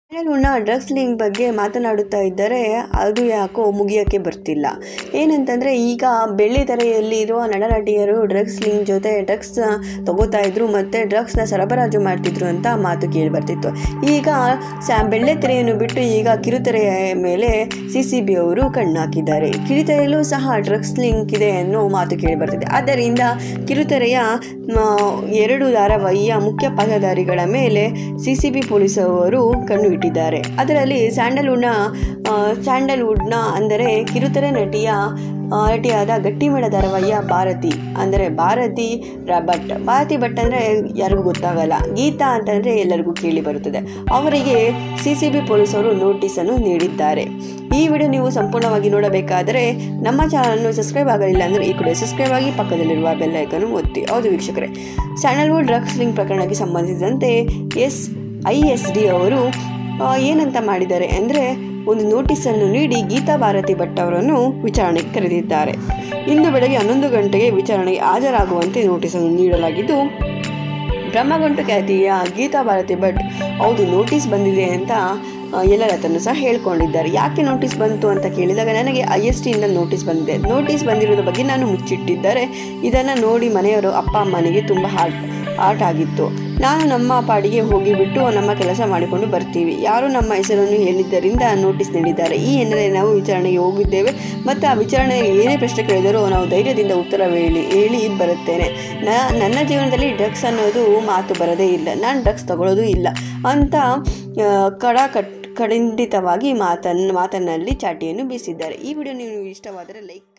ಸ್ಯಾಂಡಲ್ವುಡ್ನ drugs link ಬಗ್ಗೆ ಮಾತನಾಡುತ್ತಾ ಇದ್ದರೆ ಅದು ಯಾಕೋ ಮುಗಿಯೋಕ್ಕೆ ಬರ್ತಿಲ್ಲ ಏನಂತಂದರೆ ಈಗ ಬೆಳ್ಳಿ ತೆರೆಯಲ್ಲಿ ಇರುವ ನಟನಟಿಯರು ಡ್ರಗ್ಸ್ ಲಿಂಕ್ ಜೊತೆ ಡ್ರಗ್ಸ್ ತಗೋತಾ ಇದ್ರು ಮತ್ತು ಡ್ರಗ್ಸ್ನ ಸರಬರಾಜು ಮಾಡ್ತಿದ್ರು ಅಂತ ಮಾತು ಕೇಳಿ ಬರ್ತಿತ್ತು ಈಗ ಸ್ಯಾ ಬೆಳ್ಳೆ ತೆರೆಯನ್ನು ಬಿಟ್ಟು ಈಗ ಕಿರುತೆರೆಯ ಮೇಲೆ ಸಿ ಸಿ ಬಿ ಅವರು ಕಣ್ಣು ಹಾಕಿದ್ದಾರೆ ಕಿರುತೆರೆಯಲ್ಲೂ ಸಹ ಡ್ರಗ್ಸ್ ಲಿಂಕ್ ಇದೆ ಅನ್ನೋ ಮಾತು ಕೇಳಿ ಬರ್ತಿದೆ ಆದ್ದರಿಂದ ಕಿರುತೆರೆಯ ಮ, ಎರಡು ಧಾರಾವಾಹಿಯ ಮುಖ್ಯ ಪಾತ್ರಧಾರಿಗಳ ಮೇಲೆ ಸಿ ಸಿ ಬಿ ಪೊಲೀಸರು ಕಣ್ಣು ಇಟ್ಟಿದ್ದಾರೆ ಅದರಲ್ಲಿ ಸ್ಯಾಂಡಲ್ವುಡ್ನ ಆ, ಸ್ಯಾಂಡಲ್ವುಡ್ನ ಅಂದರೆ ಕಿರುತೆರೆ ನಟಿಯ ಆ, ನಟಿಯಾದ ಗಟ್ಟಿಮೇಳ ಧಾರಾವಾಹಿಯ ಭಾರತಿ ಅಂದರೆ ಭಾರತಿ ರ- ಭಟ್ ಭಾರತಿ ಭಟ್ ಅಂದರೆ ಯಾರಿಗೂ ಗೊತ್ತಾಗಲ್ಲ ಗೀತಾ ಅಂತಂದರೆ ಎಲ್ಲರಿಗೂ ಕೇಳಿ ಬರುತ್ತದೆ ಅವರಿಗೆ ಸಿ ಸಿ ಬಿ ಪೊಲೀಸರು ನೋಟಿಸನ್ನು ನೀಡಿದ್ದಾರೆ ಈ ವಿಡಿಯೋ ನೀವು ಸಂಪೂರ್ಣವಾಗಿ ನೋಡಬೇಕಾದರೆ ನಮ್ಮ ಚಾನಲನ್ನು ಸಬ್ಸ್ಕ್ರೈಬ್ ಆಗಲಿಲ್ಲ ಅಂದರೆ ಈ ಕಡೆ ಸಬ್ಸ್ಕ್ರೈಬ್ ಆಗಿ ಪಕ್ಕದಲ್ಲಿರುವ ಬೆಲ್ ಐಕನ್ನು ಒತ್ತಿ ಹೌದು ವೀಕ್ಷಕರೇ ಸ್ಯಾಂಡಲ್ವುಡ್ ಡ್ರಗ್ಸ್ ಲಿಂಕ್ ಪ್ರಕರಣಕ್ಕೆ ಸಂಬಂಧಿಸಿದಂತೆ ಎಸ್ ಐ ಎಸ್ ಡಿ ಅವರು ಆ, ಏನಂತ ಮಾಡಿದ್ದಾರೆ ಅಂದರೆ ಒಂದು ನೋಟಿಸನ್ನು ನೀಡಿ ಗೀತಾ ಭಾರತಿ ಭಟ್ ಅವರನ್ನು ವಿಚಾರಣೆಗೆ ಕರೆದಿದ್ದಾರೆ ಇಂದು ಬೆಳಗ್ಗೆ ಹನ್ನೊಂದು ಗಂಟೆಗೆ ವಿಚಾರಣೆಗೆ ಹಾಜರಾಗುವಂತೆ ನೋಟಿಸನ್ನು ನೀಡಲಾಗಿದ್ದು ಬ್ರಹ್ಮಗಂಟು ಖ್ಯಾತಿಯ ಗೀತಾ ಭಾರತಿ ಭಟ್ ಹೌದು ನೋಟಿಸ್ ಬಂದಿದೆ ಅಂತ ಆ, ಎಲ್ಲರ ಹತ್ರನೂ ಸಹ ಹೇಳ್ಕೊಂಡಿದ್ದಾರೆ ಯಾಕೆ ನೋಟಿಸ್ ಬಂತು ಅಂತ ಕೇಳಿದಾಗ ನನಗೆ ಐ ಎಸ್ ಟಿಯಿಂದ ನೋಟಿಸ್ ಬಂದಿದೆ ನೋಟಿಸ್ ಬಂದಿರೋದ್ರ ಬಗ್ಗೆ ನಾನು ಮುಚ್ಚಿಟ್ಟಿದ್ದರೆ ಇದನ್ನು ನೋಡಿ ಮನೆಯವರು ಅಪ್ಪ ಅಮ್ಮನಿಗೆ ತುಂಬ ಹಾರ್ಟ್ ಆರ್ಟ್ ಆಗಿತ್ತು ನಾನು ನಮ್ಮ ಪಾಡಿಗೆ ಹೋಗಿಬಿಟ್ಟು ನಮ್ಮ ಕೆಲಸ ಮಾಡಿಕೊಂಡು ಬರ್ತೀವಿ ಯಾರು ನಮ್ಮ ಹೆಸರನ್ನು ಹೇಳಿದ್ದರಿಂದ ನೋಟಿಸ್ ನೀಡಿದ್ದಾರೆ ಈ ಹಿನ್ನೆಲೆ ನಾವು ವಿಚಾರಣೆಗೆ ಹೋಗಿದ್ದೇವೆ ಮತ್ತು ಆ ವಿಚಾರಣೆಗೆ ಏನೇ ಪ್ರಶ್ನೆ ಕೇಳಿದರೂ ನಾವು ಧೈರ್ಯದಿಂದ ಉತ್ತರ ಹೇಳಿ ಹೇಳಿ ಬರುತ್ತೇನೆ ನ ನನ್ನ ಜೀವನದಲ್ಲಿ ಡ್ರಗ್ಸ್ ಅನ್ನೋದು ಮಾತು ಬರದೇ ಇಲ್ಲ ನಾನು ಡ್ರಗ್ಸ್ ತಗೊಳ್ಳೋದು ಇಲ್ಲ ಅಂತ ಆ, ಕಡ ಕಟ್ ಖಂಡಿತವಾಗಿ ಮಾತನ್ನು ಮಾತನ್ನಲ್ಲಿ ಚಾಟಿಯನ್ನು ಬೀಸಿದ್ದಾರೆ ಈ ವಿಡಿಯೋ ನೀವು ಇಷ್ಟವಾದರೆ ಲೈಕ್